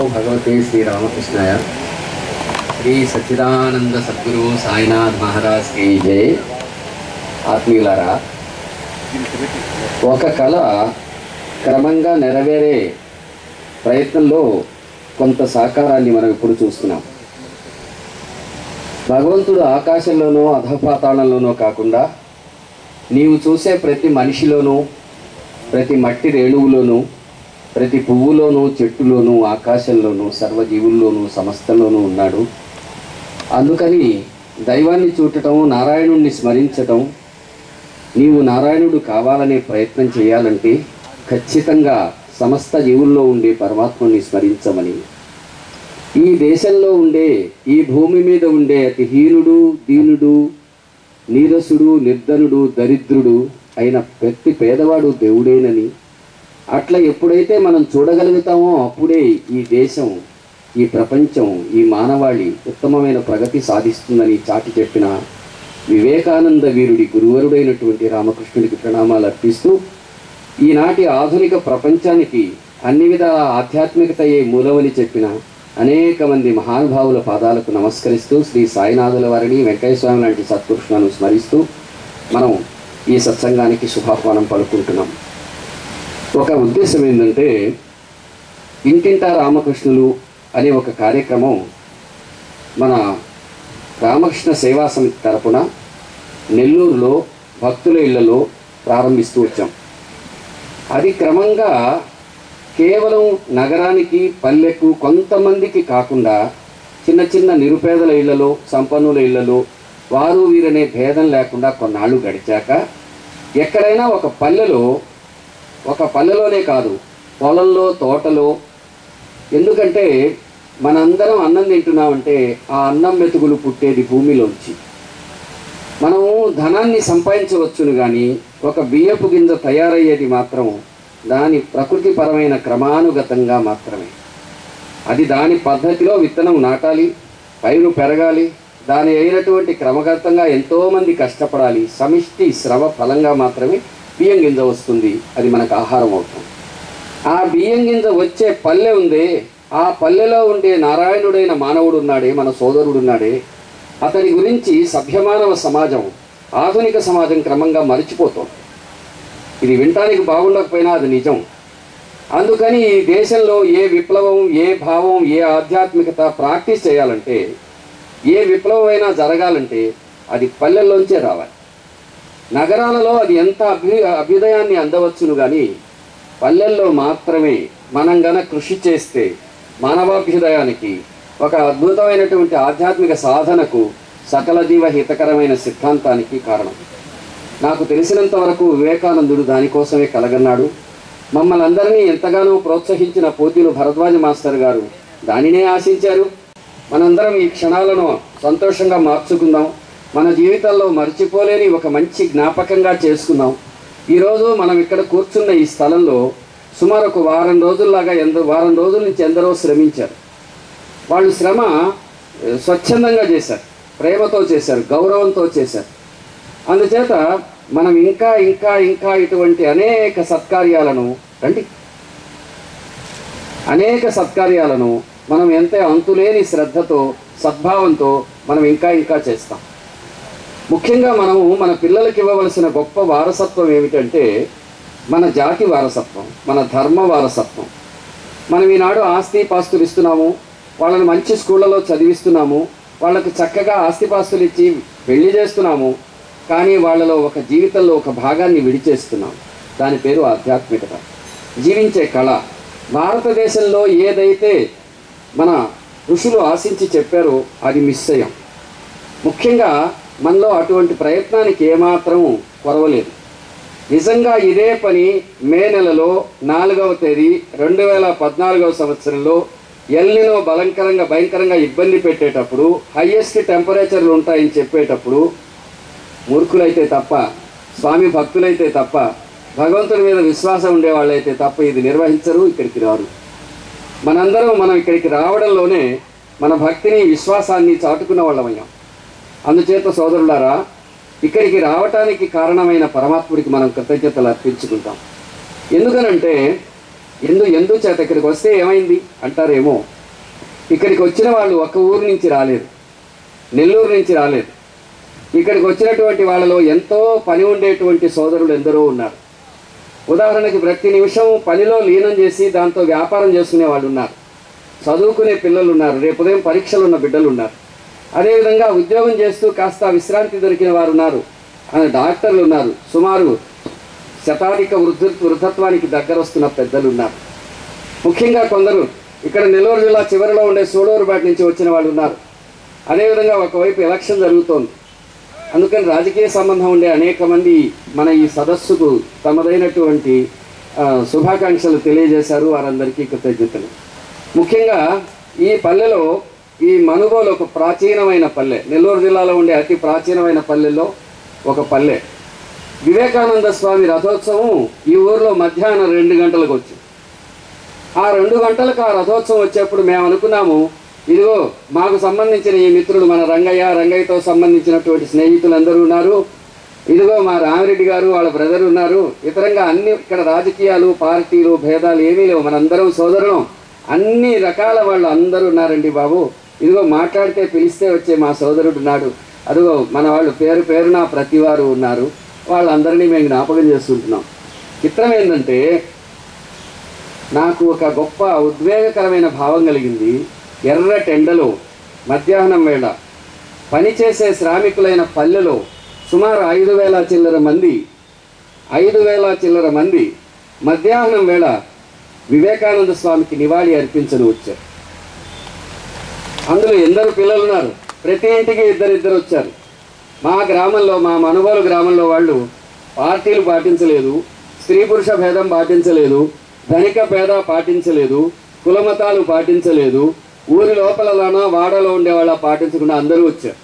భగవతే శ్రీరామకృష్ణాయ శ్రీ సచ్చిదానంద సద్గురు సాయినాథ్ మహారాజ్ కి జై ఆత్మీయులారా ఒక కళ క్రమంగా నెరవేరే ప్రయత్నంలో కొంత సాకారాన్ని మనం ఇప్పుడు చూస్తున్నాం భగవంతుడు ఆకాశంలోనో అధపాతాళంలోనో కాకుండా నీవు చూసే ప్రతి మనిషిలోనూ ప్రతి మట్టి రేణువులోనూ ప్రతి పువ్వులోనూ చెట్టులోనూ ఆకాశంలోనూ సర్వజీవుల్లోనూ సమస్తలోనూ ఉన్నాడు అందుకని దైవాన్ని చూడటం నారాయణుణ్ణి స్మరించటం నీవు నారాయణుడు కావాలనే ప్రయత్నం చేయాలంటే ఖచ్చితంగా సమస్త జీవుల్లో ఉండే పరమాత్మని స్మరించమని ఈ దేశంలో ఉండే ఈ భూమి మీద ఉండే అతి హీనుడు దీనుడు నీరసుడు నిర్ధనుడు దరిద్రుడు అయిన ప్రతి పేదవాడు దేవుడేనని అట్లా ఎప్పుడైతే మనం చూడగలుగుతామో అప్పుడే ఈ దేశం ఈ ప్రపంచం ఈ మానవాళి ఉత్తమమైన ప్రగతి సాధిస్తుందని చాటి చెప్పిన వివేకానంద వీరుడి గురువరుడైనటువంటి రామకృష్ణుడికి ప్రణామాలు అర్పిస్తూ ఈనాటి ఆధునిక ప్రపంచానికి అన్ని విధాల ఆధ్యాత్మికతయే మూలమని చెప్పిన అనేక మంది మహానుభావుల పాదాలకు నమస్కరిస్తూ శ్రీ సాయినాథుల వారిని వెంకయ్య స్వామి లాంటి సత్పురుషులను స్మరిస్తూ మనం ఈ సత్సంగానికి శుభాహ్వానం పలుకుంటున్నాం ఒక ఉద్దేశం ఏంటంటే ఇంటింటా రామకృష్ణులు అనే ఒక కార్యక్రమం మన రామకృష్ణ సేవా సమితి తరపున నెల్లూరులో భక్తుల ఇళ్లలో ప్రారంభిస్తూ వచ్చాం అది క్రమంగా కేవలం నగరానికి పల్లెకు కొంతమందికి కాకుండా చిన్న చిన్న నిరుపేదల ఇళ్లలో సంపన్నుల ఇళ్లలో వారు వీరనే భేదం లేకుండా కొన్నాళ్ళు గడిచాక ఎక్కడైనా ఒక పల్లెలో ఒక పల్లెలోనే కాదు పొలంలో తోటలో ఎందుకంటే మనందరం అన్నం తింటున్నామంటే ఆ అన్నం మెతుకులు పుట్టేది భూమిలోంచి మనము ధనాన్ని సంపాదించవచ్చును కానీ ఒక బియ్యపు గింజ తయారయ్యేది మాత్రం దాని ప్రకృతిపరమైన క్రమానుగతంగా మాత్రమే అది దాని పద్ధతిలో విత్తనం నాటాలి పైరు పెరగాలి దాని అయినటువంటి క్రమగతంగా ఎంతోమంది కష్టపడాలి సమిష్టి శ్రమ ఫలంగా మాత్రమే బియ్యం గింజ వస్తుంది అది మనకు ఆహారం అవుతుంది ఆ బియ్యం గింజ వచ్చే పల్లె ఉందే ఆ పల్లెలో ఉండే నారాయణుడైన మానవుడు ఉన్నాడే మన సోదరుడు ఉన్నాడే అతని గురించి సభ్యమానవ సమాజం ఆధునిక సమాజం క్రమంగా మరిచిపోతోంది ఇది వినటానికి బాగుండకపోయినా అది నిజం అందుకని ఈ దేశంలో ఏ విప్లవం ఏ భావం ఏ ఆధ్యాత్మికత ప్రాక్టీస్ చేయాలంటే ఏ విప్లవం అయినా జరగాలంటే అది పల్లెల్లోంచే రావాలి నగరాలలో అది ఎంత అభ్యు అభ్యుదయాన్ని అందవచ్చును కానీ పల్లెల్లో మాత్రమే మనం గన కృషి చేస్తే మానవాభ్యుదయానికి ఒక అద్భుతమైనటువంటి ఆధ్యాత్మిక సాధనకు సకల జీవ హితకరమైన సిద్ధాంతానికి కారణం నాకు తెలిసినంత వరకు వివేకానందుడు దానికోసమే కలగన్నాడు మమ్మల్ని అందరినీ ఎంతగానో ప్రోత్సహించిన పోతీలు భరద్వాజ మాస్టర్ గారు దానినే ఆశించారు మనందరం ఈ క్షణాలను సంతోషంగా మార్చుకుందాం మన జీవితాల్లో మర్చిపోలేని ఒక మంచి జ్ఞాపకంగా చేసుకుందాం ఈరోజు మనం ఇక్కడ కూర్చున్న ఈ స్థలంలో సుమారు ఒక వారం రోజుల్లాగా ఎంద వారం రోజుల నుంచి ఎందరో శ్రమించారు వాళ్ళు శ్రమ ఏ, స్వచ్ఛందంగా చేశారు ప్రేమతో చేశారు గౌరవంతో చేశారు అందుచేత మనం ఇంకా ఇంకా ఇంకా ఇటువంటి అనేక సత్కార్యాలను రండి అనేక సత్కార్యాలను మనం ఎంత అంతులేని శ్రద్ధతో సద్భావంతో మనం ఇంకా ఇంకా చేస్తాం ముఖ్యంగా మనము మన పిల్లలకి ఇవ్వవలసిన గొప్ప వారసత్వం ఏమిటంటే మన జాతి వారసత్వం మన ధర్మ వారసత్వం మనం ఈనాడు ఆస్తి పాస్తులు ఇస్తున్నాము వాళ్ళని మంచి స్కూళ్ళలో చదివిస్తున్నాము వాళ్ళకి చక్కగా ఆస్తిపాస్తులు ఇచ్చి పెళ్లి చేస్తున్నాము కానీ వాళ్ళలో ఒక జీవితంలో ఒక భాగాన్ని విడిచేస్తున్నాం దాని పేరు ఆధ్యాత్మికత జీవించే కళ భారతదేశంలో ఏదైతే మన ఋషులు ఆశించి చెప్పారో అది మిస్ అయ్యాం ముఖ్యంగా మనలో అటువంటి ప్రయత్నానికి ఏమాత్రం కొరవలేదు నిజంగా ఇదే పని మే నెలలో నాలుగవ తేదీ రెండు వేల పద్నాలుగవ సంవత్సరంలో ఎల్నినో బలంకరంగా భయంకరంగా ఇబ్బంది పెట్టేటప్పుడు హయ్యెస్ట్ టెంపరేచర్లు ఉంటాయని చెప్పేటప్పుడు మూర్ఖులైతే తప్ప స్వామి భక్తులైతే తప్ప భగవంతుడి మీద విశ్వాసం ఉండేవాళ్ళైతే తప్ప ఇది నిర్వహించరు ఇక్కడికి రారు మనందరం మనం ఇక్కడికి రావడంలోనే మన భక్తిని విశ్వాసాన్ని చాటుకున్న వాళ్ళమయ్యాం అందుచేత సోదరులారా ఇక్కడికి రావటానికి కారణమైన పరమాత్ముడికి మనం కృతజ్ఞతలు అర్పించుకుంటాం ఎందుకనంటే ఎందు ఎందు చేత ఇక్కడికి వస్తే ఏమైంది అంటారేమో ఇక్కడికి వచ్చిన వాళ్ళు ఒక ఊరు నుంచి రాలేదు నెల్లూరు నుంచి రాలేదు ఇక్కడికి వచ్చినటువంటి వాళ్ళలో ఎంతో పని ఉండేటువంటి సోదరులు ఎందరో ఉన్నారు ఉదాహరణకి ప్రతి నిమిషం పనిలో లీనం చేసి దాంతో వ్యాపారం చేసుకునే వాళ్ళు ఉన్నారు చదువుకునే పిల్లలు ఉన్నారు రేపు ఉదయం పరీక్షలు ఉన్న బిడ్డలు ఉన్నారు అదేవిధంగా ఉద్యోగం చేస్తూ కాస్త విశ్రాంతి దొరికిన వారు ఉన్నారు అని డాక్టర్లు ఉన్నారు సుమారు శతాధిక వృద్ధ వృద్ధత్వానికి దగ్గర వస్తున్న పెద్దలు ఉన్నారు ముఖ్యంగా కొందరు ఇక్కడ నెల్లూరు జిల్లా చివరిలో ఉండే సూడూరుపేట నుంచి వచ్చిన వాళ్ళు ఉన్నారు అదేవిధంగా ఒకవైపు ఎలక్షన్ జరుగుతోంది అందుకని రాజకీయ సంబంధం ఉండే అనేక మంది మన ఈ సదస్సుకు తమదైనటువంటి ఆ, శుభాకాంక్షలు తెలియజేశారు వారందరికీ కృతజ్ఞతలు ముఖ్యంగా ఈ పల్లెలో ఈ మనుగోలు ఒక ప్రాచీనమైన పల్లె నెల్లూరు జిల్లాలో ఉండే అతి ప్రాచీనమైన పల్లెల్లో ఒక పల్లె వివేకానంద స్వామి రథోత్సవం ఈ ఊర్లో మధ్యాహ్నం రెండు గంటలకు వచ్చింది ఆ రెండు గంటలకు ఆ రథోత్సవం వచ్చేప్పుడు మేము అనుకున్నాము ఇదిగో మాకు సంబంధించిన ఈ మిత్రుడు మన రంగయ్య రంగయ్యతో సంబంధించినటువంటి స్నేహితులందరూ ఉన్నారు ఇదిగో మా రామిరెడ్డి గారు వాళ్ళ బ్రదర్ ఉన్నారు ఇతరంగా అన్ని ఇక్కడ రాజకీయాలు పార్టీలు భేదాలు ఏమీ లేవు మనందరం సోదరులం అన్ని రకాల వాళ్ళు అందరూ ఉన్నారండి బాబు ఇదిగో మాట్లాడితే పిలిస్తే వచ్చే మా సోదరుడు ఉన్నాడు అదిగో మన వాళ్ళు పేరు పేరున ప్రతి వారు ఉన్నారు వాళ్ళందరినీ మేము జ్ఞాపకం చేసుకుంటున్నాం చిత్రం ఏంటంటే నాకు ఒక గొప్ప ఉద్వేగకరమైన భావం కలిగింది ఎర్ర టెండలో మధ్యాహ్నం వేళ పనిచేసే శ్రామికులైన పల్లెలో సుమారు ఐదు వేల చిల్లర మంది ఐదు వేల చిల్లర మంది మధ్యాహ్నం వేళ వివేకానంద స్వామికి నివాళి అర్పించని వచ్చారు అందులో ఎందరు పిల్లలు ఉన్నారు ప్రతి ఇంటికి ఇద్దరు ఇద్దరు వచ్చారు మా గ్రామంలో మా మనుగోలు గ్రామంలో వాళ్ళు పార్టీలు పాటించలేదు స్త్రీ పురుష భేదం పాటించలేదు ధనిక పేద పాటించలేదు కులమతాలు పాటించలేదు ఊరి లోపలలోనో వాడలో ఉండే వాళ్ళ పాటించకుండా అందరూ వచ్చారు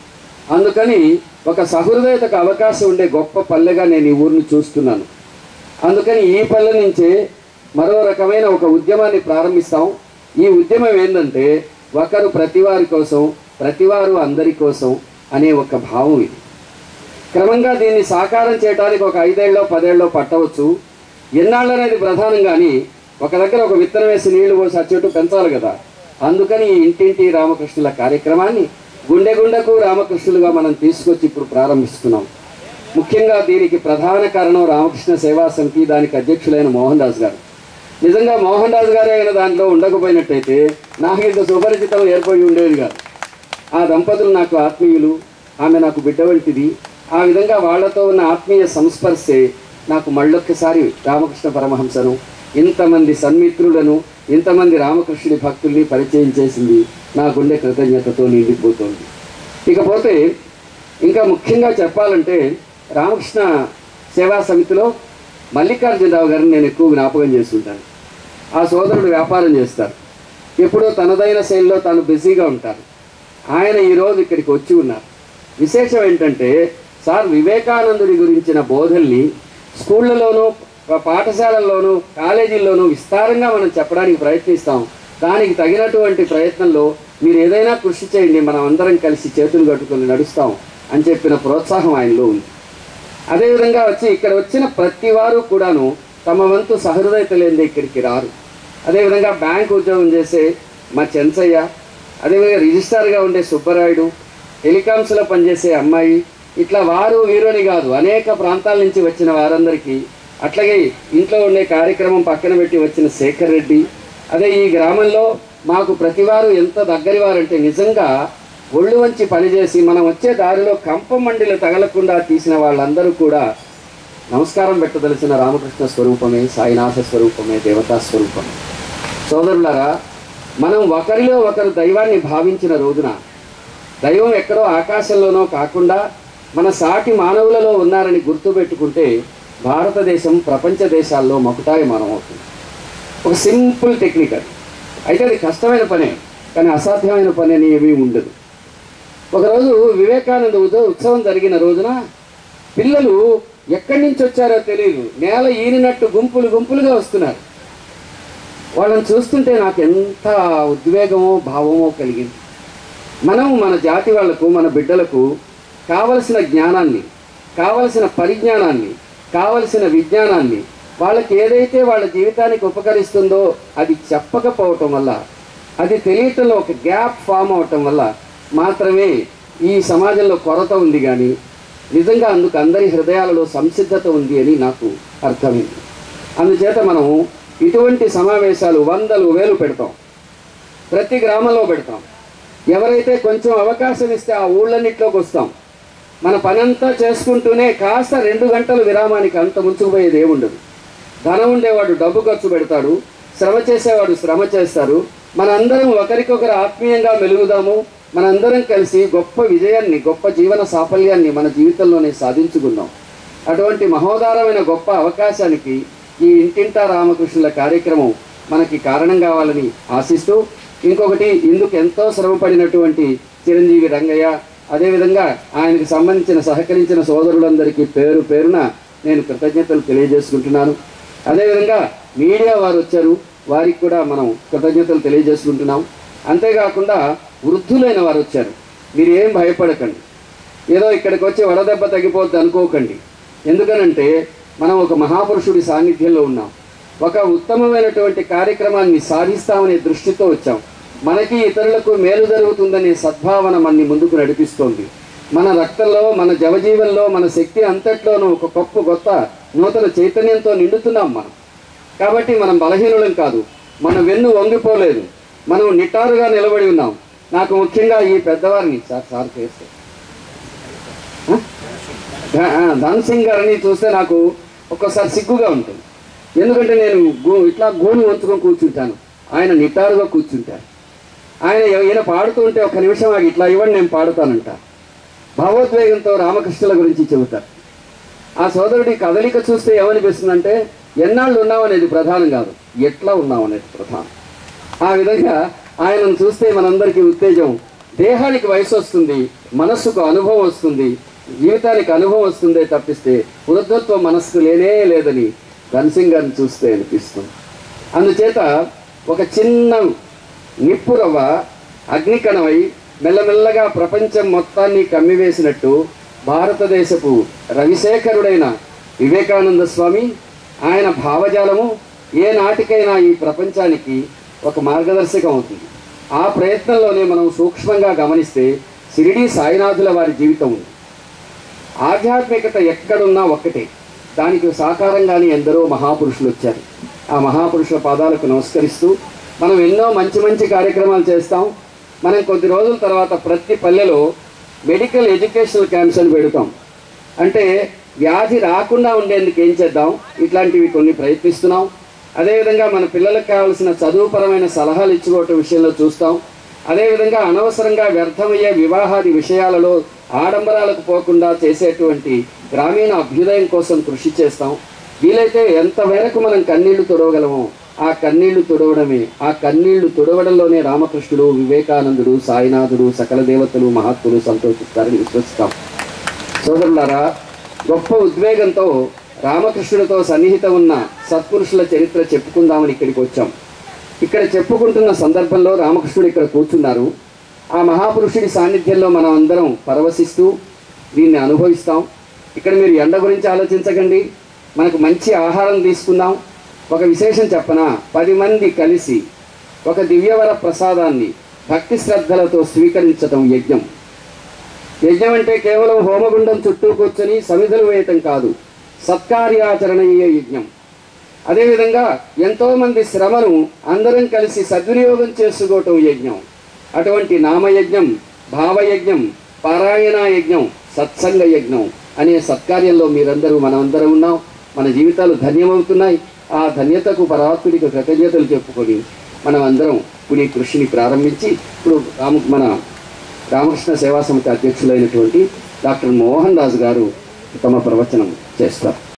అందుకని ఒక సహృదయతకు అవకాశం ఉండే గొప్ప పల్లెగా నేను ఈ ఊరిని చూస్తున్నాను అందుకని ఈ పల్లె నుంచే మరో రకమైన ఒక ఉద్యమాన్ని ప్రారంభిస్తాం ఈ ఉద్యమం ఏంటంటే ఒకరు ప్రతివారి కోసం ప్రతివారు అందరి కోసం అనే ఒక భావం ఇది క్రమంగా దీన్ని సాకారం చేయడానికి ఒక ఐదేళ్ళలో పదేళ్ళలో పట్టవచ్చు ఎన్నాళ్ళు అనేది ప్రధానం కానీ ఒక దగ్గర ఒక విత్తనం వేసి నీళ్లు పోసి ఆ చెట్టు పెంచాలి కదా అందుకని ఈ ఇంటింటి రామకృష్ణుల కార్యక్రమాన్ని గుండె గుండెకు రామకృష్ణులుగా మనం తీసుకొచ్చి ఇప్పుడు ప్రారంభిస్తున్నాం ముఖ్యంగా దీనికి ప్రధాన కారణం రామకృష్ణ సేవా సమితి దానికి అధ్యక్షులైన మోహన్ దాస్ గారు నిజంగా మోహన్ దాస్ గారే అయిన దాంట్లో ఉండకపోయినట్టయితే నాకు ఇంత సుపరిచితం ఏర్పడి ఉండేది కాదు ఆ దంపతులు నాకు ఆత్మీయులు ఆమె నాకు బిడ్డ వంటిది ఆ విధంగా వాళ్ళతో ఉన్న ఆత్మీయ సంస్పర్శే నాకు మళ్ళొక్కసారి రామకృష్ణ పరమహంసను ఇంతమంది సన్మిత్రులను ఇంతమంది రామకృష్ణుడి భక్తుల్ని పరిచయం చేసింది నా గుండె కృతజ్ఞతతో నిండిపోతోంది ఇకపోతే ఇంకా ముఖ్యంగా చెప్పాలంటే రామకృష్ణ సేవా సమితిలో మల్లికార్జునరావు గారిని నేను ఎక్కువ జ్ఞాపకం చేస్తుంటాను ఆ సోదరుడు వ్యాపారం చేస్తారు ఎప్పుడూ తనదైన శైలిలో తాను బిజీగా ఉంటారు ఆయన ఈరోజు ఇక్కడికి వచ్చి ఉన్నారు విశేషం ఏంటంటే సార్ వివేకానందుడి గురించిన బోధల్ని స్కూళ్ళలోనూ ప- పాఠశాలల్లోనూ కాలేజీల్లోనూ విస్తారంగా మనం చెప్పడానికి ప్రయత్నిస్తాం దానికి తగినటువంటి ప్రయత్నంలో మీరు ఏదైనా కృషి చేయండి మనం అందరం కలిసి చేతులు కట్టుకొని నడుస్తాం అని చెప్పిన ప్రోత్సాహం ఆయనలో ఉంది అదేవిధంగా వచ్చి ఇక్కడ వచ్చిన ప్రతి వారు కూడాను తమ వంతు సహృదయత లేనిదే ఇక్కడికి రారు అదేవిధంగా బ్యాంక్ ఉద్యోగం చేసే మా చెన్సయ్య అదేవిధంగా రిజిస్ట్రార్గా ఉండే సుబ్బరాయుడు టెలికామ్స్లో పనిచేసే అమ్మాయి ఇట్లా వారు వీరుని కాదు అనేక ప్రాంతాల నుంచి వచ్చిన వారందరికీ అట్లాగే ఇంట్లో ఉండే కార్యక్రమం పక్కన పెట్టి వచ్చిన శేఖర్ రెడ్డి అదే ఈ గ్రామంలో మాకు ప్రతివారు ఎంత దగ్గరి వారంటే నిజంగా ఒళ్ళు వంచి పనిచేసి మనం వచ్చే దారిలో కంప మండిలు తగలకుండా తీసిన వాళ్ళందరూ కూడా నమస్కారం పెట్టదలిసిన రామకృష్ణ స్వరూపమే సాయినాథ స్వరూపమే దేవతా స్వరూపమే సోదరులారా మనం ఒకరిలో ఒకరు దైవాన్ని భావించిన రోజున దైవం ఎక్కడో ఆకాశంలోనో కాకుండా మన సాటి మానవులలో ఉన్నారని గుర్తుపెట్టుకుంటే భారతదేశం ప్రపంచ దేశాల్లో మకుటాయమానం అవుతుంది ఒక సింపుల్ టెక్నిక్ అది అయితే అది కష్టమైన పనే కానీ అసాధ్యమైన పని అని ఏమీ ఉండదు ఒకరోజు వివేకానంద ఉద- ఉత్సవం జరిగిన రోజున పిల్లలు ఎక్కడి నుంచి వచ్చారో తెలియదు నేల ఈనినట్టు గుంపులు గుంపులుగా వస్తున్నారు వాళ్ళని చూస్తుంటే నాకు ఎంత ఉద్వేగమో భావమో కలిగింది మనం మన జాతి వాళ్లకు మన బిడ్డలకు కావలసిన జ్ఞానాన్ని కావలసిన పరిజ్ఞానాన్ని కావలసిన విజ్ఞానాన్ని వాళ్ళకి ఏదైతే వాళ్ళ జీవితానికి ఉపకరిస్తుందో అది చెప్పకపోవటం వల్ల అది తెలియటంలో ఒక గ్యాప్ ఫామ్ అవటం వల్ల మాత్రమే ఈ సమాజంలో కొరత ఉంది కానీ నిజంగా అందుకు అందరి హృదయాలలో సంసిద్ధత ఉంది అని నాకు అర్థమైంది అందుచేత మనం ఇటువంటి సమావేశాలు వందలు వేలు పెడతాం ప్రతి గ్రామంలో పెడతాం ఎవరైతే కొంచెం అవకాశం ఇస్తే ఆ ఊళ్ళన్నిట్లోకి వస్తాం మన పనంతా చేసుకుంటూనే కాస్త రెండు గంటల విరామానికి అంత ముంచుకుపోయేది ఏముండదు ధనం ఉండేవాడు డబ్బు ఖర్చు పెడతాడు శ్రమ చేసేవాడు శ్రమ చేస్తారు మనందరం ఒకరికొకరు ఆత్మీయంగా మెలుగుదాము మనందరం కలిసి గొప్ప విజయాన్ని గొప్ప జీవన సాఫల్యాన్ని మన జీవితంలోనే సాధించుకుందాం అటువంటి మహోదారమైన గొప్ప అవకాశానికి ఈ ఇంటింటా రామకృష్ణుల కార్యక్రమం మనకి కారణం కావాలని ఆశిస్తూ ఇంకొకటి ఇందుకు ఎంతో శ్రమపడినటువంటి చిరంజీవి రంగయ్య అదేవిధంగా ఆయనకు సంబంధించిన సహకరించిన సోదరులందరికీ పేరు పేరున నేను కృతజ్ఞతలు తెలియజేసుకుంటున్నాను అదేవిధంగా మీడియా వారు వచ్చారు వారికి కూడా మనం కృతజ్ఞతలు తెలియజేసుకుంటున్నాం అంతేకాకుండా వృద్ధులైన వారు వచ్చారు మీరు ఏం భయపడకండి ఏదో ఇక్కడికి వచ్చి వడదెబ్బ తగ్గిపోద్ది అనుకోకండి ఎందుకనంటే మనం ఒక మహాపురుషుడి సాన్నిధ్యంలో ఉన్నాం ఒక ఉత్తమమైనటువంటి కార్యక్రమాన్ని సాధిస్తామనే దృష్టితో వచ్చాం మనకి ఇతరులకు మేలు జరుగుతుందనే సద్భావన మనని ముందుకు నడిపిస్తోంది మన రక్తంలో మన జవజీవనంలో మన శక్తి అంతట్లోనూ ఒక గొప్ప కొత్త నూతన చైతన్యంతో నిండుతున్నాం మనం కాబట్టి మనం బలహీనులం కాదు మన వెన్ను వంగిపోలేదు మనం నిటారుగా నిలబడి ఉన్నాం నాకు ముఖ్యంగా ఈ పెద్దవారిని సార్ సార్ చేస్తే ధన్ సింగ్ గారిని చూస్తే నాకు ఒక్కోసారి సిగ్గుగా ఉంటుంది ఎందుకంటే నేను గో ఇట్లా గోను వంచుకొని కూర్చుంటాను ఆయన నిటారుగా కూర్చుంటారు ఆయన ఈయన పాడుతుంటే ఒక నిమిషం ఆగి ఇట్లా ఇవ్వండి నేను పాడుతానంట భావోద్వేగంతో రామకృష్ణుల గురించి చెబుతారు ఆ సోదరుడి కదలిక చూస్తే ఏమనిపిస్తుందంటే ఎన్నాళ్ళు ఉన్నామనేది ప్రధానం కాదు ఎట్లా ఉన్నామనేది ప్రధానం ఆ విధంగా ఆయనను చూస్తే మనందరికీ ఉత్తేజం దేహానికి వయసు వస్తుంది మనస్సుకు అనుభవం వస్తుంది జీవితానికి అనుభవం వస్తుందే తప్పిస్తే వృద్ధత్వం మనస్సు లేనే లేదని ధన్సింగ్ గారిని చూస్తే అనిపిస్తుంది అందుచేత ఒక చిన్న నిప్పురవ్వ అగ్నికణమై మెల్లమెల్లగా ప్రపంచం మొత్తాన్ని కమ్మివేసినట్టు భారతదేశపు రవిశేఖరుడైన వివేకానంద స్వామి ఆయన భావజాలము ఏ నాటికైనా ఈ ప్రపంచానికి ఒక మార్గదర్శకం అవుతుంది ఆ ప్రయత్నంలోనే మనం సూక్ష్మంగా గమనిస్తే షిరిడి సాయినాథుల వారి జీవితం ఉంది ఆధ్యాత్మికత ఎక్కడున్నా ఒక్కటే దానికి సాకారంగానే ఎందరో మహాపురుషులు వచ్చారు ఆ మహాపురుషుల పాదాలకు నమస్కరిస్తూ మనం ఎన్నో మంచి మంచి కార్యక్రమాలు చేస్తాం మనం కొద్ది రోజుల తర్వాత ప్రతి పల్లెలో మెడికల్ ఎడ్యుకేషనల్ క్యాంప్స్ అని పెడతాం అంటే వ్యాధి రాకుండా ఉండేందుకు ఏం చేద్దాం ఇట్లాంటివి కొన్ని ప్రయత్నిస్తున్నాం అదేవిధంగా మన పిల్లలకు కావాల్సిన చదువుపరమైన సలహాలు ఇచ్చుకోవటం విషయంలో చూస్తాం అదేవిధంగా అనవసరంగా వ్యర్థమయ్యే వివాహాది విషయాలలో ఆడంబరాలకు పోకుండా చేసేటువంటి గ్రామీణ అభ్యుదయం కోసం కృషి చేస్తాం వీలైతే ఎంత మేరకు మనం కన్నీళ్లు తుడవగలమో ఆ కన్నీళ్లు తుడవడమే ఆ కన్నీళ్లు తుడవడంలోనే రామకృష్ణుడు వివేకానందుడు సాయినాథుడు సకల దేవతలు మహాత్ములు సంతోషిస్తారని విశ్వసిస్తాం సోదరులారా గొప్ప ఉద్వేగంతో రామకృష్ణుడితో సన్నిహితం ఉన్న సత్పురుషుల చరిత్ర చెప్పుకుందామని ఇక్కడికి వచ్చాం ఇక్కడ చెప్పుకుంటున్న సందర్భంలో రామకృష్ణుడు ఇక్కడ కూర్చున్నారు ఆ మహాపురుషుడి సాన్నిధ్యంలో మనం అందరం పరవశిస్తూ దీన్ని అనుభవిస్తాం ఇక్కడ మీరు ఎండ గురించి ఆలోచించకండి మనకు మంచి ఆహారం తీసుకుందాం ఒక విశేషం చెప్పనా పది మంది కలిసి ఒక దివ్యవర ప్రసాదాన్ని భక్తి శ్రద్ధలతో స్వీకరించటం యజ్ఞం యజ్ఞం అంటే కేవలం హోమగుండం చుట్టూ కూర్చొని సమిధలు వేయటం కాదు సత్కార్యాచరణీయ యజ్ఞం అదేవిధంగా ఎంతోమంది శ్రమను అందరం కలిసి సద్వినియోగం చేసుకోవటం యజ్ఞం అటువంటి నామయజ్ఞం భావయజ్ఞం పారాయణ యజ్ఞం సత్సంగ యజ్ఞం అనే సత్కార్యంలో మీరందరూ మనమందరం ఉన్నాం మన జీవితాలు ధన్యమవుతున్నాయి ఆ ధన్యతకు పరాత్ముడికి కృతజ్ఞతలు చెప్పుకొని మనం అందరం ఇప్పుడు ఈ కృషిని ప్రారంభించి ఇప్పుడు రామ మన రామకృష్ణ సేవా సమితి అధ్యక్షులైనటువంటి డాక్టర్ మోహన్ రాజు గారు తమ ప్రవచనం చేస్తారు